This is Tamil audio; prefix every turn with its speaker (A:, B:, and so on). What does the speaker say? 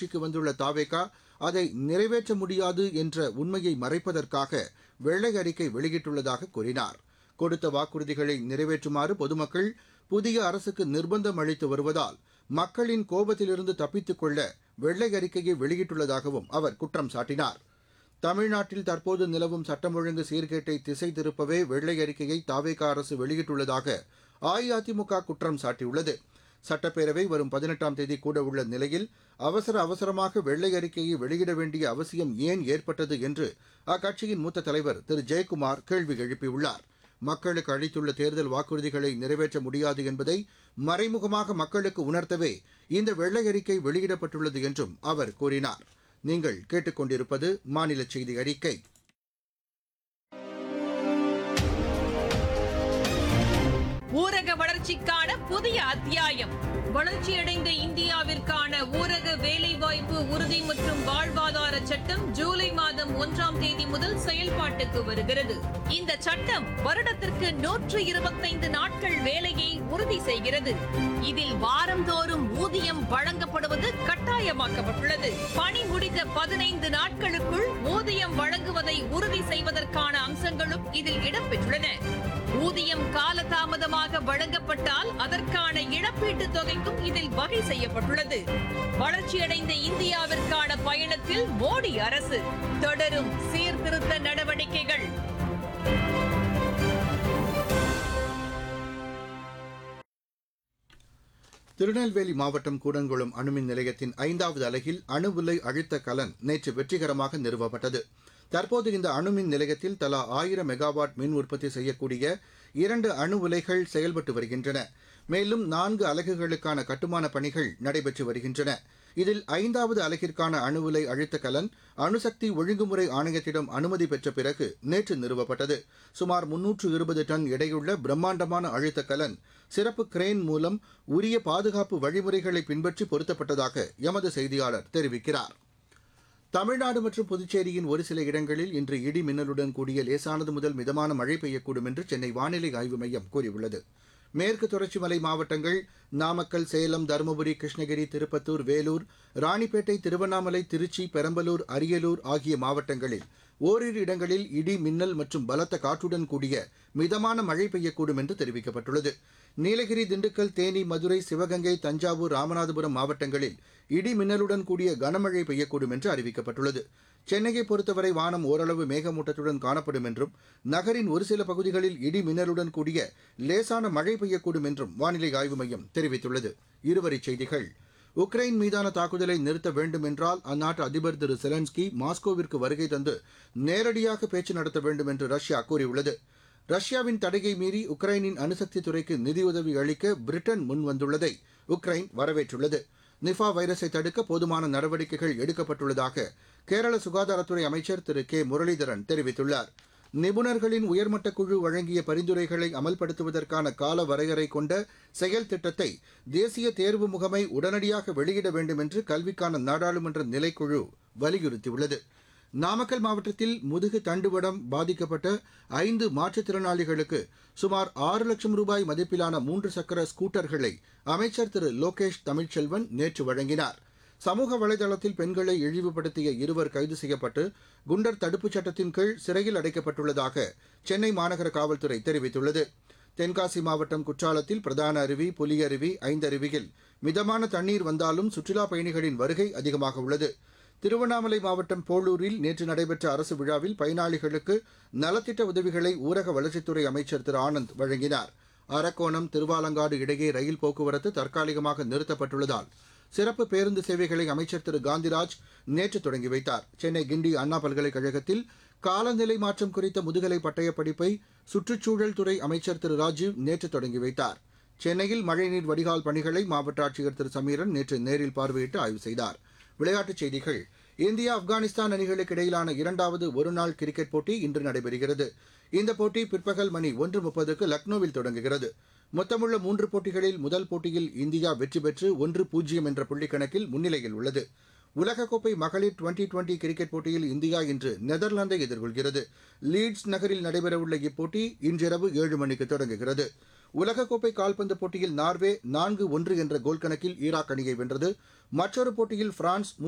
A: ஆட்சிக்கு வந்துள்ள தாவேகா அதை நிறைவேற்ற முடியாது என்ற உண்மையை மறைப்பதற்காக வெள்ளை அறிக்கை வெளியிட்டுள்ளதாக கூறினார் கொடுத்த வாக்குறுதிகளை நிறைவேற்றுமாறு பொதுமக்கள் புதிய அரசுக்கு நிர்பந்தம் அளித்து வருவதால் மக்களின் கோபத்திலிருந்து தப்பித்துக் கொள்ள வெள்ளை அறிக்கையை வெளியிட்டுள்ளதாகவும் அவர் குற்றம் சாட்டினார் தமிழ்நாட்டில் தற்போது நிலவும் சட்டம் ஒழுங்கு சீர்கேட்டை திசை திருப்பவே வெள்ளை அறிக்கையை தாவேகா அரசு வெளியிட்டுள்ளதாக அஇஅதிமுக குற்றம் சாட்டியுள்ளது சட்டப்பேரவை வரும் பதினெட்டாம் தேதி கூட உள்ள நிலையில் அவசர அவசரமாக வெள்ளை அறிக்கையை வெளியிட வேண்டிய அவசியம் ஏன் ஏற்பட்டது என்று அக்கட்சியின் மூத்த தலைவர் திரு ஜெயக்குமார் கேள்வி எழுப்பியுள்ளார் மக்களுக்கு அளித்துள்ள தேர்தல் வாக்குறுதிகளை நிறைவேற்ற முடியாது என்பதை மறைமுகமாக மக்களுக்கு உணர்த்தவே இந்த வெள்ளை அறிக்கை வெளியிடப்பட்டுள்ளது என்றும் அவர் கூறினார் நீங்கள் கேட்டுக்கொண்டிருப்பது மாநில செய்தி அறிக்கை
B: ஊரக வளர்ச்சிக்கான புதிய அத்தியாயம் வளர்ச்சியடைந்த இந்தியாவிற்கான ஊரக வேலைவாய்ப்பு உறுதி மற்றும் வாழ்வாதார சட்டம் ஜூலை மாதம் ஒன்றாம் தேதி முதல் செயல்பாட்டுக்கு வருகிறது இந்த சட்டம் வருடத்திற்கு நூற்று இருபத்தைந்து நாட்கள் வேலையை உறுதி செய்கிறது இதில் வாரந்தோறும் ஊதியம் வழங்கப்படுவது கட்டாயமாக்கப்பட்டுள்ளது பணி முடிந்த பதினைந்து நாட்களுக்குள் ஊதியம் வழங்குவதை உறுதி செய்வதற்கான அம்சங்களும் இதில் இடம்பெற்றுள்ளன ஊதியம் காலதாமதமாக வழங்கப்பட்டால் அதற்கான இழப்பீட்டுத் தொகைக்கும் இதில் வகை செய்யப்பட்டுள்ளது வளர்ச்சியடைந்த இந்தியாவிற்கான பயணத்தில் மோடி அரசு தொடரும் சீர்திருத்த நடவடிக்கைகள்
A: திருநெல்வேலி மாவட்டம் கூடங்குளம் அணுமின் நிலையத்தின் ஐந்தாவது அலகில் அணு உலை அழுத்த கலன் நேற்று வெற்றிகரமாக நிறுவப்பட்டது தற்போது இந்த அணுமின் நிலையத்தில் தலா ஆயிரம் மெகாவாட் மின் உற்பத்தி செய்யக்கூடிய இரண்டு அணு உலைகள் செயல்பட்டு வருகின்றன மேலும் நான்கு அலகுகளுக்கான கட்டுமான பணிகள் நடைபெற்று வருகின்றன இதில் ஐந்தாவது அலகிற்கான அணு உலை அழுத்த கலன் அணுசக்தி ஒழுங்குமுறை ஆணையத்திடம் அனுமதி பெற்ற பிறகு நேற்று நிறுவப்பட்டது சுமார் முன்னூற்று இருபது டன் எடையுள்ள பிரம்மாண்டமான அழுத்த கலன் சிறப்பு கிரேன் மூலம் உரிய பாதுகாப்பு வழிமுறைகளை பின்பற்றி பொருத்தப்பட்டதாக எமது செய்தியாளர் தெரிவிக்கிறார் தமிழ்நாடு மற்றும் புதுச்சேரியின் ஒரு சில இடங்களில் இன்று இடி மின்னலுடன் கூடிய லேசானது முதல் மிதமான மழை பெய்யக்கூடும் என்று சென்னை வானிலை ஆய்வு மையம் கூறியுள்ளது மேற்கு தொடர்ச்சி மலை மாவட்டங்கள் நாமக்கல் சேலம் தருமபுரி கிருஷ்ணகிரி திருப்பத்தூர் வேலூர் ராணிப்பேட்டை திருவண்ணாமலை திருச்சி பெரம்பலூர் அரியலூர் ஆகிய மாவட்டங்களில் ஓரிரு இடங்களில் இடி மின்னல் மற்றும் பலத்த காற்றுடன் கூடிய மிதமான மழை பெய்யக்கூடும் என்று தெரிவிக்கப்பட்டுள்ளது நீலகிரி திண்டுக்கல் தேனி மதுரை சிவகங்கை தஞ்சாவூர் ராமநாதபுரம் மாவட்டங்களில் இடி மின்னலுடன் கூடிய கனமழை பெய்யக்கூடும் என்று அறிவிக்கப்பட்டுள்ளது சென்னையை பொறுத்தவரை வானம் ஓரளவு மேகமூட்டத்துடன் காணப்படும் என்றும் நகரின் ஒரு சில பகுதிகளில் இடி மின்னலுடன் கூடிய லேசான மழை பெய்யக்கூடும் என்றும் வானிலை ஆய்வு மையம் தெரிவித்துள்ளது இருவரிச் செய்திகள் உக்ரைன் மீதான தாக்குதலை நிறுத்த வேண்டும் என்றால் அந்நாட்டு அதிபர் திரு செலன்ஸ்கி மாஸ்கோவிற்கு வருகை தந்து நேரடியாக பேச்சு நடத்த வேண்டும் என்று ரஷ்யா கூறியுள்ளது ரஷ்யாவின் தடையை மீறி உக்ரைனின் அணுசக்தி துறைக்கு நிதியுதவி அளிக்க பிரிட்டன் முன்வந்துள்ளதை உக்ரைன் வரவேற்றுள்ளது நிஃபா வைரஸை தடுக்க போதுமான நடவடிக்கைகள் எடுக்கப்பட்டுள்ளதாக கேரள சுகாதாரத்துறை அமைச்சர் திரு கே முரளிதரன் தெரிவித்துள்ளார் நிபுணர்களின் உயர்மட்ட குழு வழங்கிய பரிந்துரைகளை அமல்படுத்துவதற்கான கால வரையறை கொண்ட செயல் திட்டத்தை தேசிய தேர்வு முகமை உடனடியாக வெளியிட வேண்டும் என்று கல்விக்கான நாடாளுமன்ற நிலைக்குழு வலியுறுத்தியுள்ளது நாமக்கல் மாவட்டத்தில் முதுகு தண்டுவடம் பாதிக்கப்பட்ட ஐந்து மாற்றுத்திறனாளிகளுக்கு சுமார் ஆறு லட்சம் ரூபாய் மதிப்பிலான மூன்று சக்கர ஸ்கூட்டர்களை அமைச்சர் திரு லோகேஷ் தமிழ்ச்செல்வன் நேற்று வழங்கினார் சமூக வலைதளத்தில் பெண்களை இழிவுபடுத்திய இருவர் கைது செய்யப்பட்டு குண்டர் தடுப்புச் சட்டத்தின் கீழ் சிறையில் அடைக்கப்பட்டுள்ளதாக சென்னை மாநகர காவல்துறை தெரிவித்துள்ளது தென்காசி மாவட்டம் குற்றாலத்தில் பிரதான அருவி புலியருவி ஐந்தருவியில் மிதமான தண்ணீர் வந்தாலும் சுற்றுலாப் பயணிகளின் வருகை அதிகமாக உள்ளது திருவண்ணாமலை மாவட்டம் போளூரில் நேற்று நடைபெற்ற அரசு விழாவில் பயனாளிகளுக்கு நலத்திட்ட உதவிகளை ஊரக வளர்ச்சித்துறை அமைச்சர் திரு ஆனந்த் வழங்கினார் அரக்கோணம் திருவாலங்காடு இடையே ரயில் போக்குவரத்து தற்காலிகமாக நிறுத்தப்பட்டுள்ளதால் சிறப்பு பேருந்து சேவைகளை அமைச்சர் திரு காந்திராஜ் நேற்று தொடங்கி வைத்தார் சென்னை கிண்டி அண்ணா பல்கலைக்கழகத்தில் காலநிலை மாற்றம் குறித்த முதுகலை பட்டயப் படிப்பை சுற்றுச்சூழல் துறை அமைச்சர் திரு ராஜீவ் நேற்று தொடங்கி வைத்தார் சென்னையில் மழைநீர் வடிகால் பணிகளை மாவட்ட ஆட்சியர் திரு சமீரன் நேற்று நேரில் பார்வையிட்டு ஆய்வு செய்தார் விளையாட்டுச் செய்திகள் இந்தியா ஆப்கானிஸ்தான் அணிகளுக்கு இடையிலான இரண்டாவது ஒருநாள் கிரிக்கெட் போட்டி இன்று நடைபெறுகிறது இந்த போட்டி பிற்பகல் மணி ஒன்று முப்பதுக்கு லக்னோவில் தொடங்குகிறது மொத்தமுள்ள மூன்று போட்டிகளில் முதல் போட்டியில் இந்தியா வெற்றி பெற்று ஒன்று பூஜ்ஜியம் என்ற புள்ளிக்கணக்கில் முன்னிலையில் உள்ளது உலகக்கோப்பை மகளிர் டுவெண்டி டுவெண்டி கிரிக்கெட் போட்டியில் இந்தியா இன்று நெதர்லாந்தை எதிர்கொள்கிறது லீட்ஸ் நகரில் நடைபெறவுள்ள இப்போட்டி இன்றிரவு ஏழு மணிக்கு தொடங்குகிறது உலகக்கோப்பை கால்பந்து போட்டியில் நார்வே நான்கு ஒன்று என்ற கோல் கணக்கில் ஈராக் அணியை வென்றது மற்றொரு போட்டியில் பிரான்ஸ்